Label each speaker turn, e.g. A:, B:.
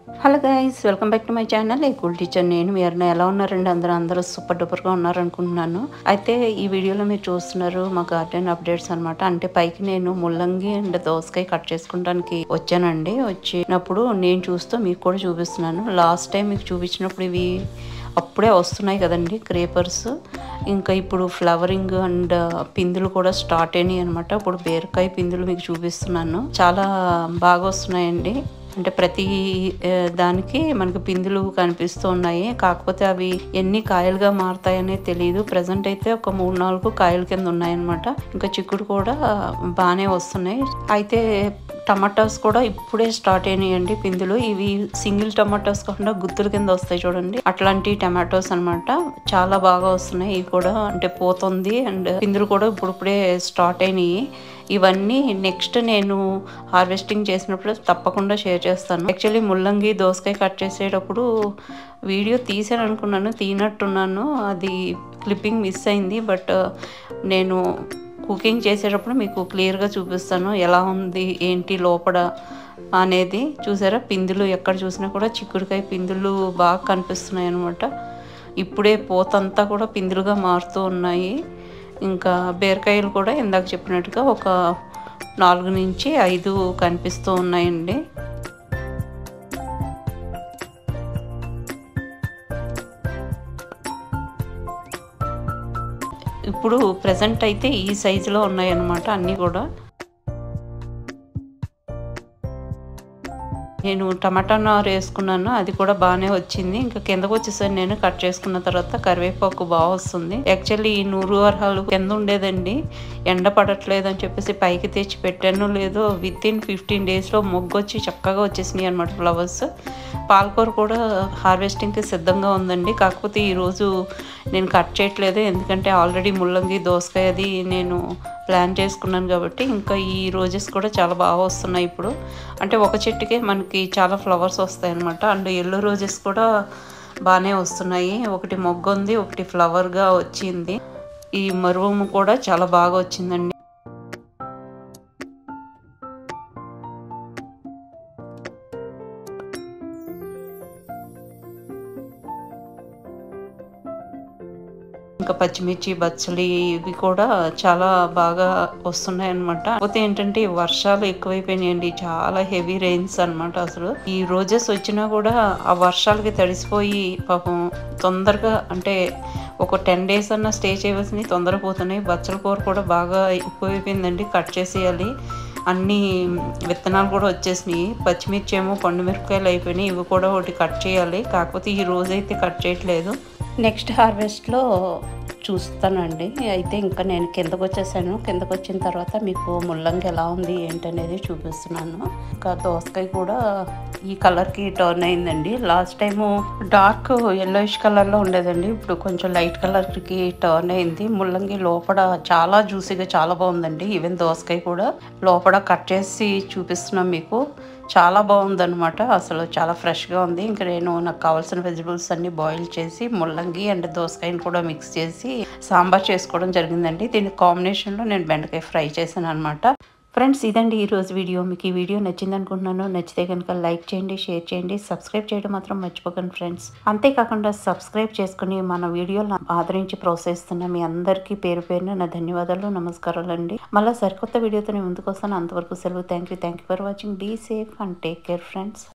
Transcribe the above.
A: hello guys welcome back to my channel A cool teacher నేను మీరు ఎలా ఉన్నారండి అందరూ అందరూ సూపర్ డూపర్గా ఉన్నారనుకుంటున్నాను అయితే ఈ వీడియోలో మీరు చూస్తున్నారు మా గార్డెన్ అప్డేట్స్ అనమాట అంటే పైకి నేను ముల్లంగి అండ్ దోసకాయ కట్ చేసుకోవడానికి వచ్చానండి వచ్చినప్పుడు నేను చూస్తూ మీకు కూడా చూపిస్తున్నాను లాస్ట్ టైం మీకు చూపించినప్పుడు ఇవి అప్పుడే వస్తున్నాయి కదండి క్రేపర్స్ ఇంకా ఇప్పుడు ఫ్లవరింగ్ అండ్ పిందులు కూడా స్టార్ట్ అయినాయి అనమాట ఇప్పుడు బీరకాయ పిందులు మీకు చూపిస్తున్నాను చాలా బాగా వస్తున్నాయండి అంటే ప్రతి ఆ, దానికి మనకి పిందులు కనిపిస్తూ ఉన్నాయి కాకపోతే అవి ఎన్ని కాయలుగా మారుతాయనే తెలియదు ప్రజెంట్ అయితే ఒక మూడు నాలుగు కాయల కింద ఉన్నాయన్నమాట ఇంకా చిక్కుడు కూడా బాగానే వస్తున్నాయి అయితే టమాటాస్ కూడా ఇప్పుడే స్టార్ట్ అయినాయండి పిందులు ఇవి సింగిల్ టమాటాస్ కాకుండా గుత్తుల కింద వస్తాయి చూడండి అట్లాంటి టమాటోస్ అన్నమాట చాలా బాగా వస్తున్నాయి ఇవి కూడా అంటే పోతుంది అండ్ పిందులు కూడా ఇప్పుడిప్పుడే స్టార్ట్ అయినాయి ఇవన్నీ నెక్స్ట్ నేను హార్వెస్టింగ్ చేసినప్పుడు తప్పకుండా షేర్ చేస్తాను యాక్చువల్లీ ముల్లంగి దోసకాయ కట్ చేసేటప్పుడు వీడియో తీసాను అనుకున్నాను తీనట్టున్నాను అది క్లిప్పింగ్ మిస్ అయింది బట్ నేను కుకింగ్ చేసేటప్పుడు మీకు క్లియర్గా చూపిస్తాను ఎలా ఉంది ఏంటి లోపల అనేది చూసారా పిందులు ఎక్కడ చూసినా కూడా చిక్కుడుకాయ పిందులు బాగా కనిపిస్తున్నాయి అనమాట ఇప్పుడే పోతంతా కూడా పిందులుగా మారుతూ ఉన్నాయి ఇంకా బీరకాయలు కూడా ఇందాక చెప్పినట్టుగా ఒక నాలుగు నుంచి ఐదు కనిపిస్తూ ఉన్నాయండి ఇప్పుడు ప్రజెంట్ అయితే ఈ సైజులో ఉన్నాయన్నమాట అన్నీ కూడా నేను టమాటా నారు వేసుకున్నాను అది కూడా బాగానే వచ్చింది ఇంకా కిందకు వచ్చేసరి నేను కట్ చేసుకున్న తర్వాత కరివేపాకు బాగా వస్తుంది యాక్చువల్లీ ఈ నూరు అర్హాలు కింద ఉండేదండి ఎండ పడట్లేదు అని చెప్పేసి పైకి తెచ్చి పెట్టాను లేదో విత్ ఇన్ ఫిఫ్టీన్ డేస్లో మొగ్గు వచ్చి చక్కగా వచ్చేసినాయి అనమాట ఫ్లవర్స్ పాలకూర కూడా హార్వెస్టింగ్కి సిద్ధంగా ఉందండి కాకపోతే ఈరోజు నేను కట్ చేయట్లేదు ఎందుకంటే ఆల్రెడీ ముల్లంగి దోసకాయ అది నేను ప్లాన్ చేసుకున్నాను కాబట్టి ఇంకా ఈ రోజెస్ కూడా చాలా బాగా వస్తున్నాయి ఇప్పుడు అంటే ఒక చెట్టుకే మనకి చాలా ఫ్లవర్స్ వస్తాయి అనమాట అండ్ ఎల్లో రోజెస్ కూడా బాగానే వస్తున్నాయి ఒకటి మొగ్గ ఉంది ఒకటి ఫ్లవర్గా వచ్చింది ఈ మరువము కూడా చాలా బాగా వచ్చిందండి ఇంకా పచ్చిమిర్చి బచ్చలి ఇవి కూడా చాలా బాగా వస్తున్నాయి అనమాట కాకపోతే ఏంటంటే ఈ వర్షాలు ఎక్కువైపోయినాయండి చాలా హెవీ రెయిన్స్ అన్నమాట అసలు ఈ రోజెస్ వచ్చినా కూడా ఆ వర్షాలకి తడిసిపోయి పాపం తొందరగా అంటే ఒక టెన్ డేస్ అన్న స్టే చేయవలసినవి తొందరగా పోతున్నాయి బచ్చల కూర కూడా బాగా ఎక్కువైపోయిందండి కట్ చేసేయాలి అన్ని విత్తనాలు కూడా వచ్చేసినాయి పచ్చిమిర్చి ఏమో పండు మిరపకాయలు అయిపోయినాయి ఇవి కూడా ఒకటి కట్ చేయాలి కాకపోతే ఈ రోజు అయితే కట్ చేయట్లేదు నెక్స్ట్ హార్వెస్ట్లో చూస్తానండి అయితే ఇంకా నేను కిందకు వచ్చేసాను కిందకు వచ్చిన తర్వాత మీకు ముల్లంగి ఎలా ఉంది ఏంటనేది చూపిస్తున్నాను ఇంకా దోసకాయ కూడా ఈ కలర్కి టర్న్ అయిందండి లాస్ట్ టైము డార్క్ ఎల్లోయిష్ కలర్లో ఉండేదండి ఇప్పుడు కొంచెం లైట్ కలర్కి టర్న్ అయింది ముల్లంగి లోపల చాలా జ్యూసీగా చాలా బాగుందండి ఈవెన్ దోసకాయ కూడా లోపల కట్ చేసి చూపిస్తున్నాం మీకు చాలా బాగుందన్నమాట అసలు చాలా ఫ్రెష్గా ఉంది ఇంకా నేను నాకు కావాల్సిన వెజిటబుల్స్ అన్ని బాయిల్ చేసి ముల్లంగి అండ్ దోసకాయని కూడా మిక్స్ చేసి సాంబార్ చేసుకోవడం జరిగిందండి దీని కాంబినేషన్లో నేను బెండకాయ ఫ్రై చేశాను అనమాట ఫ్రెండ్స్ ఇదండి ఈరోజు వీడియో మీకు ఈ వీడియో నచ్చింది అనుకుంటున్నాను నచ్చితే కనుక లైక్ చేయండి షేర్ చేయండి సబ్స్క్రైబ్ చేయడం మాత్రం మర్చిపోకండి ఫ్రెండ్స్ అంతేకాకుండా సబ్స్క్రైబ్ చేసుకుని మన వీడియోలు ఆదరించి ప్రోత్సహిస్తున్న మీ అందరికీ పేరు పేరున నా ధన్యవాదాలు నమస్కారాలు అండి మళ్ళీ సరికొత్త వీడియోతో నేను ముందుకు వస్తాను అంతవరకు సెలవు thank you thank you for watching be safe and take care friends